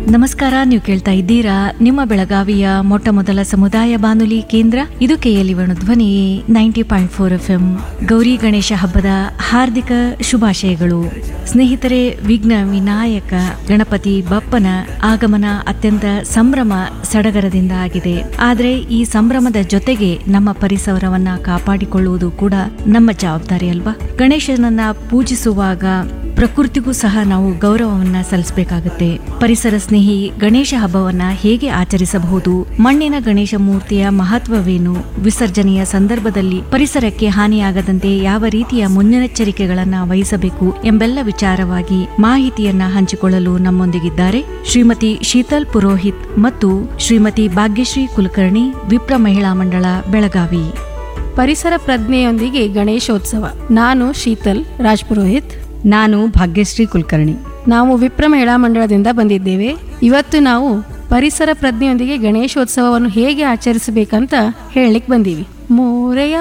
ನಮಸ್ಕಾರ ನೀವು ಕೇಳ್ತಾ ಇದ್ದೀರಾ ನಿಮ್ಮ ಬೆಳಗಾವಿಯ ಮೊಟ್ಟ ಮೊದಲ ಸಮುದಾಯ ಬಾನುಲಿ ಕೇಂದ್ರ ಇದು ಕೆಎಲ್ಇ ಧ್ವನಿ ninety point four F M Gauri Ganesha ಹಬ್ಬದ ಹಾರ್ದಿಕ ಶುಭಾಶಯಗಳು ಸ್ನೇಹಿತರೆ ವಿಘ್ನ ವಿನಾಯಕ ಗಣಪತಿ ಬಪ್ಪನ ಆಗಮನ ಅತ್ಯಂತ ಸಂಭ್ರಮ ಸಡಗರದಿಂದ ಆಗಿದೆ ಆದರೆ ಈ ಸಂಭ್ರಮದ ಜೊತೆಗೆ ನಮ್ಮ ಪರಿಸರವನ್ನ ಕಾಪಾಡಿಕೊಳ್ಳುವುದು ಕೂಡ ನಮ್ಮ ಜವಾಬ್ದಾರಿ ಅಲ್ವಾ ಗಣೇಶನನ್ನ ಪೂಜಿಸುವಾಗ ಪ್ರಕೃತಿಗೂ ಸಹ ನಾವು ಗೌರವವನ್ನ ಸಲ್ಲಿಸಬೇಕಾಗುತ್ತೆ ಪರಿಸರ ಸ್ನೇಹಿ ಗಣೇಶ ಹಬ್ಬವನ್ನ ಹೇಗೆ ಆಚರಿಸಬಹುದು ಮಣ್ಣಿನ ಗಣೇಶ ಮೂರ್ತಿಯ ಮಹತ್ವವೇನು ವಿಸರ್ಜನೆಯ ಸಂದರ್ಭದಲ್ಲಿ ಪರಿಸರಕ್ಕೆ ಹಾನಿಯಾಗದಂತೆ ಯಾವ ರೀತಿಯ ಮುನ್ನೆಚ್ಚರಿಕೆಗಳನ್ನ ವಹಿಸಬೇಕು ಎಂಬೆಲ್ಲ ವಿಚಾರವಾಗಿ ಮಾಹಿತಿಯನ್ನ ಹಂಚಿಕೊಳ್ಳಲು ನಮ್ಮೊಂದಿಗಿದ್ದಾರೆ ಶ್ರೀಮತಿ ಶೀತಲ್ ಪುರೋಹಿತ್ ಮತ್ತು ಶ್ರೀಮತಿ ಭಾಗ್ಯಶ್ರೀ ಕುಲಕರ್ಣಿ ವಿಪ್ರ ಮಹಿಳಾ ಮಂಡಳ ಬೆಳಗಾವಿ ಪರಿಸರ ಪ್ರಜ್ಞೆಯೊಂದಿಗೆ ಗಣೇಶೋತ್ಸವ ನಾನು ಶೀತಲ್ ರಾಜ್ಪುರೋಹಿತ್ ನಾನು ಭಾಗ್ಯಶ್ರೀ ಕುಲಕರ್ಣಿ ನಾವು ವಿಪ್ರ ಮಹಿಳಾ ಮಂಡಳದಿಂದ ಬಂದಿದ್ದೇವೆ ಇವತ್ತು ನಾವು ಪರಿಸರ ಪ್ರಜ್ಞೆಯೊಂದಿಗೆ ಗಣೇಶೋತ್ಸವವನ್ನು ಹೇಗೆ ಆಚರಿಸಬೇಕಂತ ಹೇಳಲಿಕ್ಕೆ ಬಂದೀವಿ ಮೋರೆಯ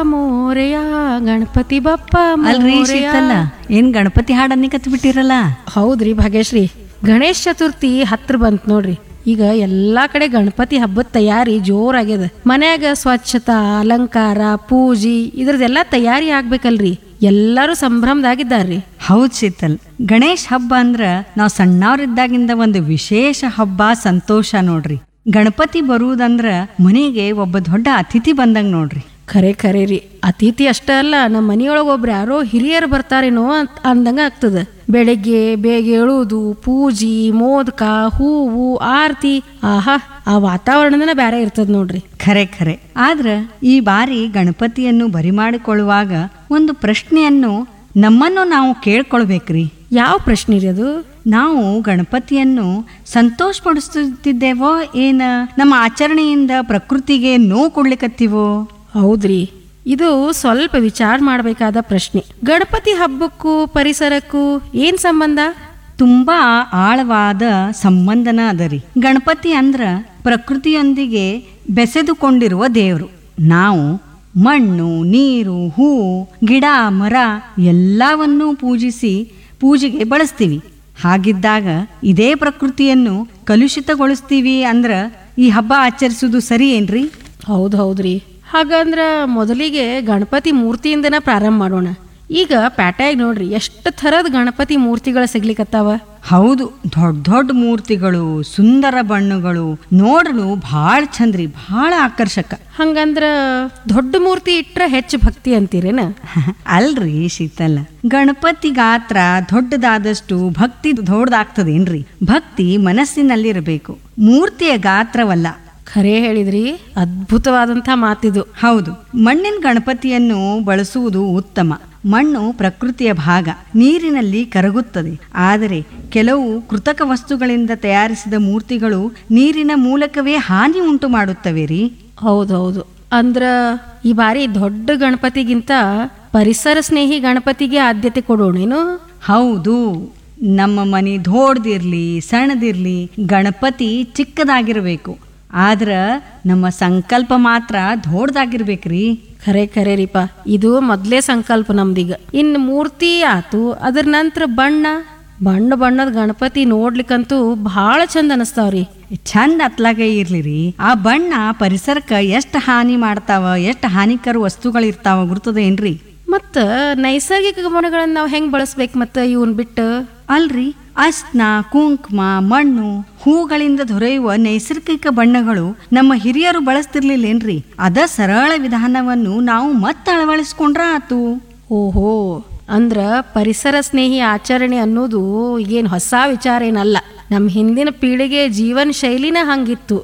ಮೋರೆಯ ಗಣಪತಿ ಬಪ್ಪ ಅಲ್ರಿ ಮೋರೆಯ. ಶೀತಲ್ಲ ಏನ್ ಗಣಪತಿ ಹಾಡನ್ನಿ ಕತ್ ಬಿಟ್ಟಿರಲ್ಲ ಹೌದ್ರಿ ಭಾಗ್ಯಶ್ರೀ ಗಣೇಶ ಚತುರ್ಥಿ ಹತ್ರ ಬಂತ್ ನೋಡ್ರಿ ಈಗ ಎಲ್ಲಾ ಕಡೆ ಗಣಪತಿ ಹಬ್ಬದ ತಯಾರಿ ಜೋರಾಗ್ಯದ ಮನ್ಯಾಗ ಸ್ವಚ್ಛತಾ ಅಲಂಕಾರ ಪೂಜಿ ಇದ್ರದೆಲ್ಲ ತಯಾರಿ ಆಗ್ಬೇಕಲ್ರಿ ಎಲ್ಲರೂ ಸಂಭ್ರಮದಾಗಿದ್ದಾರ್ರಿ ಹೌದ್ ಶೀತಲ್ ಗಣೇಶ್ ಹಬ್ಬ ಅಂದ್ರ ನಾವ್ ಸಣ್ಣವ್ರಿದ್ದಾಗಿಂದ ಒಂದು ವಿಶೇಷ ಹಬ್ಬ ಸಂತೋಷ ನೋಡ್ರಿ ಗಣಪತಿ ಬರುವುದಂದ್ರ ಮನೆಗೆ ಒಬ್ಬ ದೊಡ್ಡ ಅತಿಥಿ ಬಂದಂಗ್ ನೋಡ್ರಿ ಖರೆ ಖರೆ ರೀ ಅತಿಥಿ ಅಷ್ಟ ಅಲ್ಲ ನಮ್ಮ ಮನಿಯೊಳಗ ಒಬ್ರು ಯಾರೋ ಹಿರಿಯರು ಬರ್ತಾರೇನೋ ಅಂತ ಅಂದಂಗ ಆಗ್ತದ ಬೆಳಗ್ಗೆ ಬೇಗ ಏಳುವುದು ಪೂಜಿ ಮೋದಕ ಹೂವು ಆರತಿ ಆಹಾ ಆ ವಾತಾವರಣನ ಬ್ಯಾರೆ ಇರ್ತದ ನೋಡ್ರಿ ಖರೆ ಖರೆ ಆದ್ರ ಈ ಬಾರಿ ಗಣಪತಿಯನ್ನು ಬರಿಮಾಡಿಕೊಳ್ಳುವಾಗ ಒಂದು ಪ್ರಶ್ನೆಯನ್ನು ನಮ್ಮನ್ನು ನಾವು ಕೇಳ್ಕೊಳ್ಬೇಕ್ರಿ ಯಾವ ಪ್ರಶ್ನೆ ರೀ ಅದು ನಾವು ಗಣಪತಿಯನ್ನು ಸಂತೋಷ ಪಡಿಸುತ್ತಿದ್ದೇವೋ ಏನ ನಮ್ಮ ಆಚರಣೆಯಿಂದ ಪ್ರಕೃತಿಗೆ ನೋವು ಕೊಡ್ಲಿಕತ್ತೀವೋ ಹೌದ್ರಿ ಇದು ಸ್ವಲ್ಪ ವಿಚಾರ ಮಾಡಬೇಕಾದ ಪ್ರಶ್ನೆ ಗಣಪತಿ ಹಬ್ಬಕ್ಕೂ ಪರಿಸರಕ್ಕೂ ಏನ್ ಸಂಬಂಧ ತುಂಬಾ ಆಳವಾದ ಸಂಬಂಧನ ಅದರಿ ಗಣಪತಿ ಅಂದ್ರ ಪ್ರಕೃತಿಯೊಂದಿಗೆ ಬೆಸೆದುಕೊಂಡಿರುವ ದೇವರು ನಾವು ಮಣ್ಣು ನೀರು ಹೂವು ಗಿಡ ಮರ ಎಲ್ಲವನ್ನೂ ಪೂಜಿಸಿ ಪೂಜೆಗೆ ಬಳಸ್ತೀವಿ ಹಾಗಿದ್ದಾಗ ಇದೇ ಪ್ರಕೃತಿಯನ್ನು ಕಲುಷಿತಗೊಳಿಸ್ತೀವಿ ಅಂದ್ರ ಈ ಹಬ್ಬ ಆಚರಿಸುವುದು ಸರಿ ಏನ್ರಿ ಹೌದು ಹೌದ್ರಿ ಹಾಗಂದ್ರ ಮೊದಲಿಗೆ ಗಣಪತಿ ಮೂರ್ತಿಯಿಂದನ ಪ್ರಾರಂಭ ಮಾಡೋಣ ಈಗ ಪ್ಯಾಟ್ಯಾಗ ನೋಡ್ರಿ ಎಷ್ಟು ಥರದ ಗಣಪತಿ ಮೂರ್ತಿಗಳು ಸಿಗ್ಲಿಕತ್ತಾವ ಹೌದು ದೊಡ್ಡ ದೊಡ್ಡ ಮೂರ್ತಿಗಳು ಸುಂದರ ಬಣ್ಣಗಳು ನೋಡಲು ಭಾಳ ಚಂದ್ರಿ ಭಾಳ ಆಕರ್ಷಕ ಹಂಗಂದ್ರ ದೊಡ್ಡ ಮೂರ್ತಿ ಇಟ್ರ ಹೆಚ್ಚು ಭಕ್ತಿ ಅಂತೀರೇನ ಅಲ್ರಿ ಶೀತಲ ಗಣಪತಿ ಗಾತ್ರ ದೊಡ್ಡದಾದಷ್ಟು ಭಕ್ತಿ ದೊಡ್ಡದಾಗ್ತದೇನ್ರಿ ಭಕ್ತಿ ಮನಸ್ಸಿನಲ್ಲಿರಬೇಕು ಮೂರ್ತಿಯ ಗಾತ್ರವಲ್ಲ ಖರೇ ಹೇಳಿದ್ರಿ ಅದ್ಭುತವಾದಂಥ ಮಾತಿದು ಹೌದು ಮಣ್ಣಿನ ಗಣಪತಿಯನ್ನು ಬಳಸುವುದು ಉತ್ತಮ ಮಣ್ಣು ಪ್ರಕೃತಿಯ ಭಾಗ ನೀರಿನಲ್ಲಿ ಕರಗುತ್ತದೆ ಆದರೆ ಕೆಲವು ಕೃತಕ ವಸ್ತುಗಳಿಂದ ತಯಾರಿಸಿದ ಮೂರ್ತಿಗಳು ನೀರಿನ ಮೂಲಕವೇ ಹಾನಿ ಉಂಟು ಮಾಡುತ್ತವೆ ರೀ ಹೌದೌದು ಅಂದ್ರ ಈ ಬಾರಿ ದೊಡ್ಡ ಗಣಪತಿಗಿಂತ ಪರಿಸರ ಸ್ನೇಹಿ ಗಣಪತಿಗೆ ಆದ್ಯತೆ ಕೊಡೋಣೇನು ಹೌದು ನಮ್ಮ ಮನೆ ದೊಡ್ಡದಿರ್ಲಿ ಸಣ್ಣದಿರ್ಲಿ ಗಣಪತಿ ಚಿಕ್ಕದಾಗಿರಬೇಕು ಆದ್ರ ನಮ್ಮ ಸಂಕಲ್ಪ ಮಾತ್ರ ದೊಡ್ಡದಾಗಿರ್ಬೇಕ್ರಿ ಖರೆ ಖರೆ ರೀಪ ಇದು ಮೊದ್ಲೇ ಸಂಕಲ್ಪ ನಮ್ದೀಗ ಇನ್ನು ಮೂರ್ತಿ ಆತು ಅದ್ರ ನಂತರ ಬಣ್ಣ ಬಣ್ಣ ಬಣ್ಣದ ಗಣಪತಿ ನೋಡ್ಲಿಕ್ಕಂತೂ ಭಾಳ ಚಂದ ಅನಸ್ತಾವ್ರಿ ಚಂದ ಅತ್ಲಾಗೆ ಇರ್ಲಿ ರೀ ಆ ಬಣ್ಣ ಪರಿಸರಕ್ಕೆ ಎಷ್ಟು ಹಾನಿ ಮಾಡ್ತಾವ ಎಷ್ಟು ಹಾನಿಕರ ವಸ್ತುಗಳಿರ್ತಾವ ಗುರ್ತದೇನ್ರಿ ಮತ್ತ ನೈಸರ್ಗಿಕ ಬಣ್ಣಗಳನ್ನ ನಾವು ಹೆಂಗ್ ಬಳಸ್ಬೇಕು ಮತ್ತ ಇವನ್ ಬಿಟ್ಟು ಅಲ್ರಿ ಅಸ್ನ ಕುಂಕುಮ ಮಣ್ಣು ಹೂಗಳಿಂದ ದೊರೆಯುವ ನೈಸರ್ಗಿಕ ಬಣ್ಣಗಳು ನಮ್ಮ ಹಿರಿಯರು ಬಳಸ್ತಿರ್ಲಿಲ್ಲೇನ್ರಿ ಅದ ಸರಳ ವಿಧಾನವನ್ನು ನಾವು ಮತ್ತೆ ಅಳವಡಿಸ್ಕೊಂಡ್ರ ಆತು ಓಹೋ ಅಂದ್ರ ಪರಿಸರ ಸ್ನೇಹಿ ಆಚರಣೆ ಅನ್ನೋದು ಏನ್ ಹೊಸ ವಿಚಾರ ಏನಲ್ಲ ನಮ್ಮ ಹಿಂದಿನ ಪೀಳಿಗೆ ಜೀವನ ಶೈಲಿನ ಹಂಗಿತ್ತು